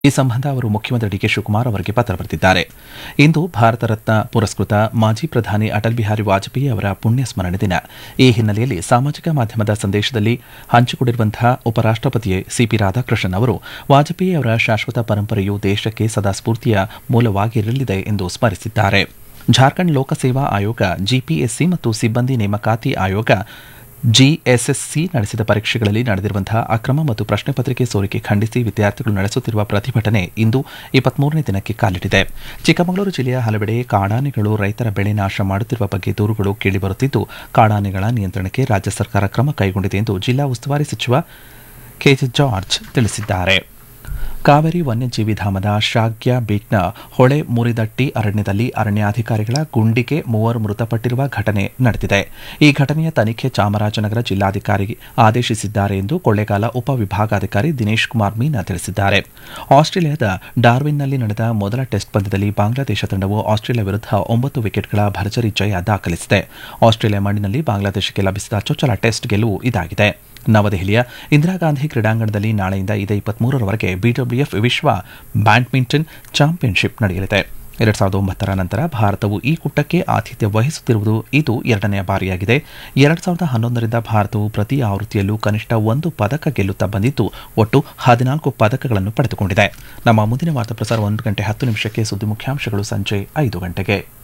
ಈ ಸಂಬಂಧ ಅವರು ಮುಖ್ಯಮಂತ್ರಿ ಡಿಕೆ ಶಿವಕುಮಾರ್ ಅವರಿಗೆ ಪತ್ರ ಬರೆದಿದ್ದಾರೆ ಇಂದು ಭಾರತ ರತ್ನ ಪುರಸ್ಕೃತ ಮಾಜಿ ಪ್ರಧಾನಿ ಅಟಲ್ ಬಿಹಾರಿ ವಾಜಪೇಯಿ ಅವರ ಪುಣ್ಯ ಸ್ಮರಣೆ ದಿನ ಈ ಹಿನ್ನೆಲೆಯಲ್ಲಿ ಸಾಮಾಜಿಕ ಮಾಧ್ಯಮದ ಸಂದೇಶದಲ್ಲಿ ಹಂಚಿಕೊಂಡಿರುವಂತಹ ಉಪರಾಷ್ಟಪತಿ ಸಿಪಿ ರಾಧಾಕೃಷ್ಣನ್ ಅವರು ವಾಜಪೇಯಿ ಅವರ ಶಾಶ್ವತ ಪರಂಪರೆಯು ದೇಶಕ್ಕೆ ಸದಾ ಸ್ಫೂರ್ತಿಯ ಮೂಲವಾಗಿರಲಿದೆ ಎಂದು ಸ್ಮರಿಸಿದ್ದಾರೆ ಜಾರ್ಖಂಡ್ ಲೋಕಸೇವಾ ಆಯೋಗ ಜಿಪಿಎಸ್ಸಿ ಮತ್ತು ಸಿಬ್ಬಂದಿ ನೇಮಕಾತಿ ಆಯೋಗ ಜಿಎಸ್ಎಸ್ಸಿ ನಡೆಸಿದ ಪರೀಕ್ಷೆಗಳಲ್ಲಿ ನಡೆದಿರುವಂತಹ ಅಕ್ರಮ ಮತ್ತು ಪ್ರಶ್ನೆ ಪತ್ರಿಕೆ ಸೋರಿಕೆ ಖಂಡಿಸಿ ವಿದ್ಯಾರ್ಥಿಗಳು ನಡೆಸುತ್ತಿರುವ ಪ್ರತಿಭಟನೆ ಇಂದು ಇಪ್ಪತ್ಮೂರನೇ ದಿನಕ್ಕೆ ಕಾಲಿಟ್ಟಿದೆ ಚಿಕ್ಕಮಗಳೂರು ಜಿಲ್ಲೆಯ ಹಲವೆಡೆ ಕಾಡಾನೆಗಳು ರೈತರ ಬೆಳೆ ನಾಶ ಮಾಡುತ್ತಿರುವ ಬಗ್ಗೆ ದೂರುಗಳು ಕೇಳಿಬರುತ್ತಿದ್ದು ಕಾಡಾನೆಗಳ ನಿಯಂತ್ರಣಕ್ಕೆ ರಾಜ್ಯ ಸರ್ಕಾರ ಕ್ರಮ ಕೈಗೊಂಡಿದೆ ಎಂದು ಜಿಲ್ಲಾ ಉಸ್ತುವಾರಿ ಸಚಿವ ಕೆಜೆ ಜಾರ್ಜ್ ತಿಳಿಸಿದ್ದಾರೆ ಕಾವೇರಿ ವನ್ಯಜೀವಿ ಧಾಮದ ಶಾಗ್ಯ ಬೀಟ್ನ ಹೊಳೆ ಮುರಿದಟ್ಟಿ ಅರಣ್ಯದಲ್ಲಿ ಅರಣ್ಯಾಧಿಕಾರಿಗಳ ಗುಂಡಿಗೆ ಮೂವರು ಮೃತಪಟ್ಟಿರುವ ಘಟನೆ ನಡೆದಿದೆ ಈ ಘಟನೆಯ ತನಿಖೆ ಚಾಮರಾಜನಗರ ಜಿಲ್ಲಾಧಿಕಾರಿ ಆದೇಶಿಸಿದ್ದಾರೆ ಎಂದು ಕೊಳ್ಳೇಗಾಲ ಉಪವಿಭಾಗಾಧಿಕಾರಿ ದಿನೇಶ್ ಕುಮಾರ್ ಮೀನಾ ತಿಳಿಸಿದ್ದಾರೆ ಆಸ್ಟ್ರೇಲಿಯಾದ ಡಾರ್ವಿನ್ನಲ್ಲಿ ನಡೆದ ಮೊದಲ ಟೆಸ್ಟ್ ಪಂದ್ಯದಲ್ಲಿ ಬಾಂಗ್ಲಾದೇಶ ತಂಡವು ಆಸ್ಟ್ರೇಲಿಯಾ ವಿರುದ್ಧ ಒಂಬತ್ತು ವಿಕೆಟ್ಗಳ ಭರ್ಜರಿ ಜಯ ದಾಖಲಿಸಿದೆ ಆಸ್ಟ್ರೇಲಿಯಾ ಮಣ್ಣಿನಲ್ಲಿ ಬಾಂಗ್ಲಾದೇಶಕ್ಕೆ ಲಭಿಸಿದ ಚೊಚ್ಚಲ ಟೆಸ್ಟ್ ಗೆಲುವು ಇದಾಗಿದೆ ನವದೆಹಲಿಯ ಇಂದಿರಾ ಗಾಂಧಿ ಕ್ರೀಡಾಂಗಣದಲ್ಲಿ ನಾಳೆಯಿಂದ ಇದೇ ಇಪ್ಪತ್ಮೂರರವರೆಗೆ ಬಿಡಬ್ಲ್ಯೂಎಫ್ ವಿಶ್ವ ಬ್ಯಾಡ್ಮಿಂಟನ್ ಚಾಂಪಿಯನ್ಶಿಪ್ ನಡೆಯಲಿದೆ ಎರಡ್ ಸಾವಿರದ ಒಂಬತ್ತರ ನಂತರ ಭಾರತವು ಈ ಕೂಟಕ್ಕೆ ಆತಿಥ್ಯ ವಹಿಸುತ್ತಿರುವುದು ಇದು ಎರಡನೆಯ ಬಾರಿಯಾಗಿದೆ ಎರಡ್ ಸಾವಿರದ ಹನ್ನೊಂದರಿಂದ ಭಾರತವು ಪ್ರತಿ ಆವೃತ್ತಿಯಲ್ಲೂ ಕನಿಷ್ಠ ಒಂದು ಪದಕ ಗೆಲ್ಲುತ್ತಾ ಬಂದಿದ್ದು ಒಟ್ಟು ಹದಿನಾಲ್ಕು ಪದಕಗಳನ್ನು ಪಡೆದುಕೊಂಡಿದೆ ನಮ್ಮ ಮುಂದಿನ ವಾರ್ತಾ ಪ್ರಸಾರ ಒಂದು ಗಂಟೆ ಹತ್ತು ನಿಮಿಷಕ್ಕೆ ಸುದ್ದಿ ಮುಖ್ಯಾಂಶಗಳು ಸಂಜೆ ಐದು ಗಂಟೆಗೆ